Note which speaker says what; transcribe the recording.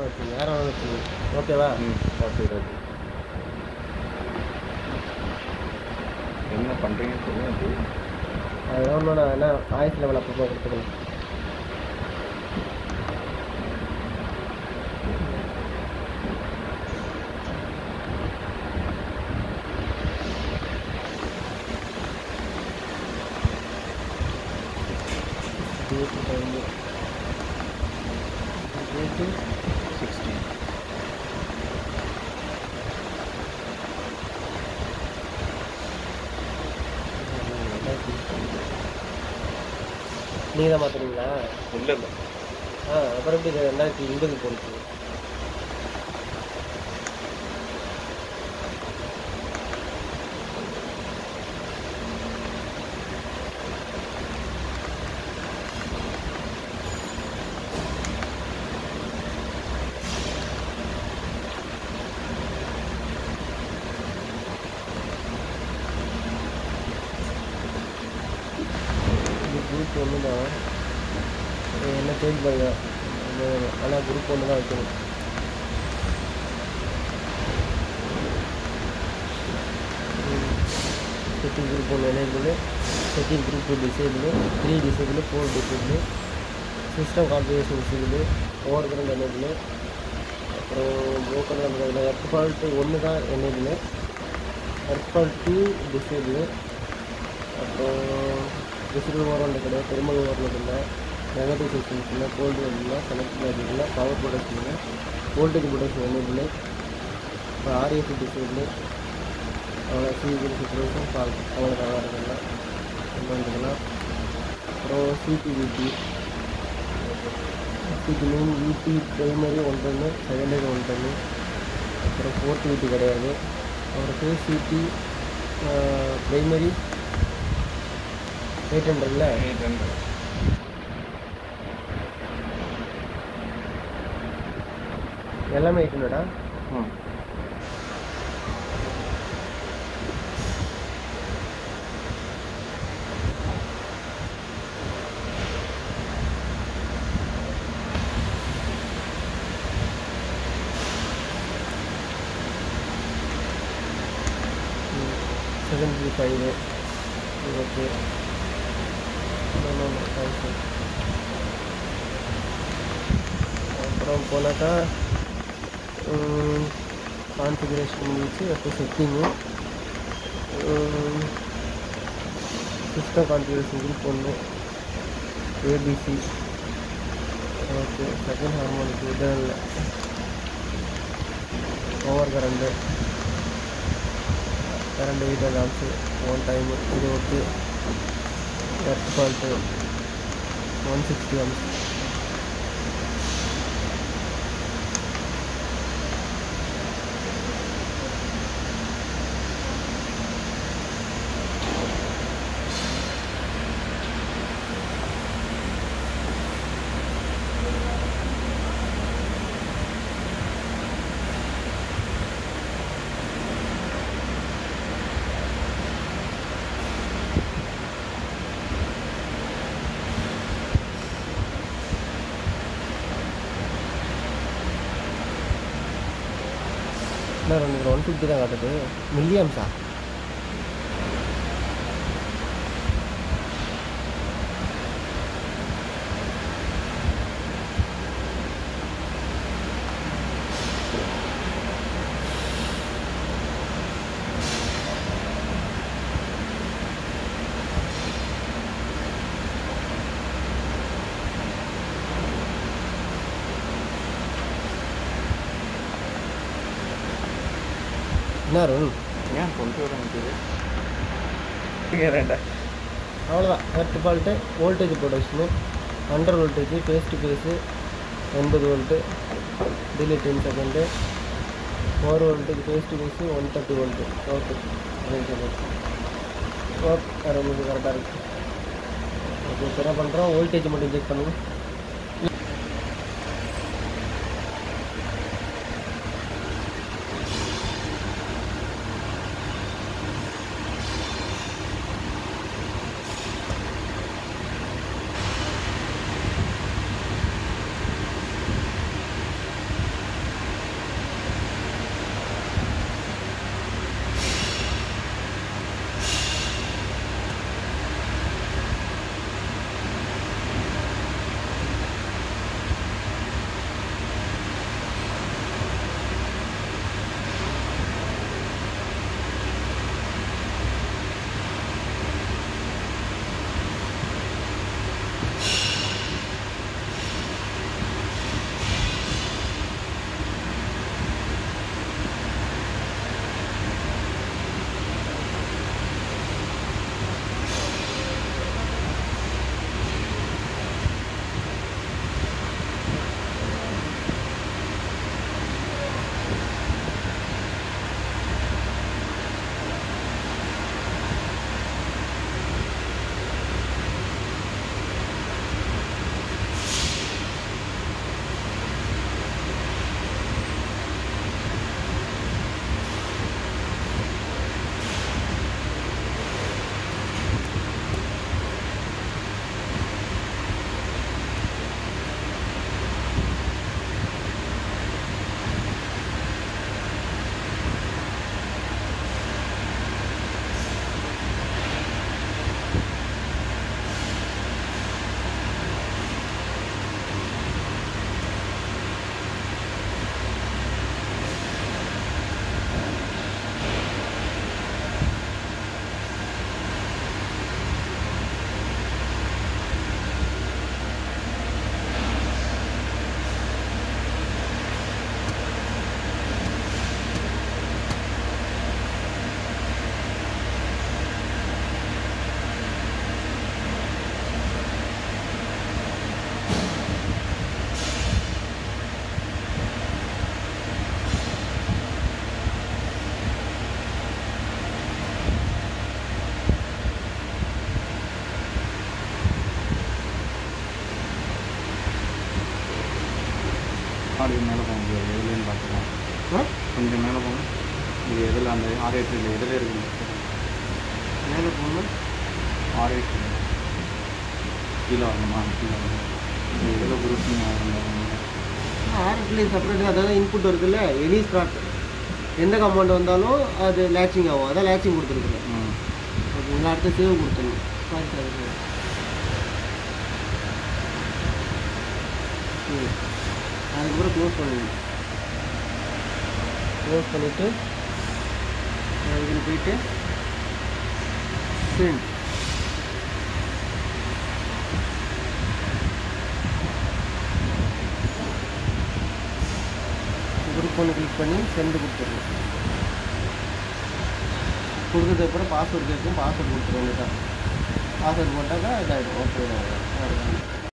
Speaker 1: வச்சுங்க யாரும் வேணாலும் வச்சுங்க ஓகேவா
Speaker 2: ம் ஓகே ஓகே என்ன பண்ணுறீங்கன்னு சொல்லுங்க அது
Speaker 1: அது ஒன்றும் நான் என்ன வாய்ஸ் லெவல் அப்பப்போ கொடுத்துக்கலாம் டேட்டு டைமு டேட்டு
Speaker 2: சிக்ஸ்டீன்
Speaker 1: நீங்கள் தான் மாற்றுறீங்களா
Speaker 2: இல்லை இல்லை
Speaker 1: ஆ அப்புறம் எப்படி இது ரெண்டாயிரத்தி இருபது போணுச்சு இது குரூப் ஒன்று தான் இது என்ன சேஞ்ச் பண்ணுங்க ஆனால் குரூப் ஒன்று தான் வைக்கணும் செட்டிங் குரூப் ஒன்று enable setting group disable three disable four disable system configuration disable over current enable அப்புறம் ப்ரோக்கர் அதில் எர்த் ஃபால்ட்டு ஒன்று தான் enable earth fault two disable அப்புறம் டிசிபிள் ஓரண்ட் கிடையாது பெருமல் ஓரண்ட் இல்லை நெகட்டிவ் செக்ஷன்ஸ் இல்லை கோல்டு இல்லை செலக்ட் லாஜிக் இல்லை பவர் ப்ரொடக்ஷன் இல்லை வோல்டேஜ் ப்ரொடக்ஷன் எனேபிள் இப்போ ஆர்எஃப் டிசேபிள் அவ்வளோ சிபிள் சுச்சுவேஷன் கால் அவ்வளோ நல்லா இருக்குல்ல வந்துக்கலாம் அப்புறம் CBVT CB main UP primary one டன்னு செகண்டரி ஒன் டன்னு அப்புறம் ஃபோர்த் யூடி கிடையாது அப்புறம் ஃபேஸ் சிபி ப்ரைமரி எயிட் ஹண்ட்ரட்ல
Speaker 2: எயிட் ஹண்ட்ரட்
Speaker 1: எல்லாமே எயிட் ஹண்ட்ரடா
Speaker 2: ம்
Speaker 1: செவன்டி ஃபைவ் ஓகே அப்புறம் போனாக்கா கான்ஃபிகரேஷன் முடிச்சு அப்போ செட்டிங்கு சிஸ்டம் கான்ஃபிகரேஷன் குரூப் ஒன்று ஏபிசி ஓகே செகண்ட் ஹார்மோனுக்கு இதில் இல்லை over current current eight amps one time இது okay earth fault one sixty amps என்ன ரெண்டு ஒன் ஃபிஃப்டி தான் காட்டுது மில்லியம்ஸா என்ன அருண்
Speaker 2: ஏன் கொண்டு வர முடியுது கேட்குறேன்டா
Speaker 1: அவ்வளோதான் earth fault voltage protection under voltage phase to phase எண்பது volt delay ten second four voltage phase to phase one thirty volt okay okay வேறு உங்களுக்கு கரெக்டாக இருக்குது ஓகே இப்போ என்ன பண்ணுறோம் வோல்டேஜ் மட்டும் செக் பண்ணுங்க
Speaker 2: ஆறு மேலே போக முடியாது எதுலேன்னு பார்த்துக்கலாம்
Speaker 1: ஆ
Speaker 2: கொஞ்சம் மேலே போங்க இது எதில் அந்த ஆறு எட்டு இல்லை எதில் இருக்குது
Speaker 1: மேலே போகணும்
Speaker 2: ஆறு எட்டு கீழே வரணுமா கீழே வரணும் இது எதில் குரூப்பிங் ஆகணும்
Speaker 1: ஆர்எஃப்லேயும் செப்பரேட் அதாவது இன்புட் இருக்குல்ல எனி ஸ்டார்ட் எந்த கமாண்ட் வந்தாலும் அது லேச்சிங் ஆகும் அதான் லேச்சிங் கொடுத்துருக்குறேன்
Speaker 2: ம்
Speaker 1: ஓகேங்களா அடுத்து சேவ் கொடுத்துருங்க சாரி சாரி சாரி ம் அதுக்கப்புறம் க்ளோஸ் பண்ணுங்க க்ளோஸ் பண்ணிவிட்டு இதில் போயிட்டு பிரிண்ட் குரூப் ஒன்று கிளிக் பண்ணி சென்ட் கொடுத்துருங்க கொடுத்ததுக்கப்புறம் பாஸ்வேர்டு கேட்கும் பாஸ்வேர்டு கொடுத்துருவோம் பாஸ்வேர்டு போட்டாக்கா இதாகிடும் ஓகே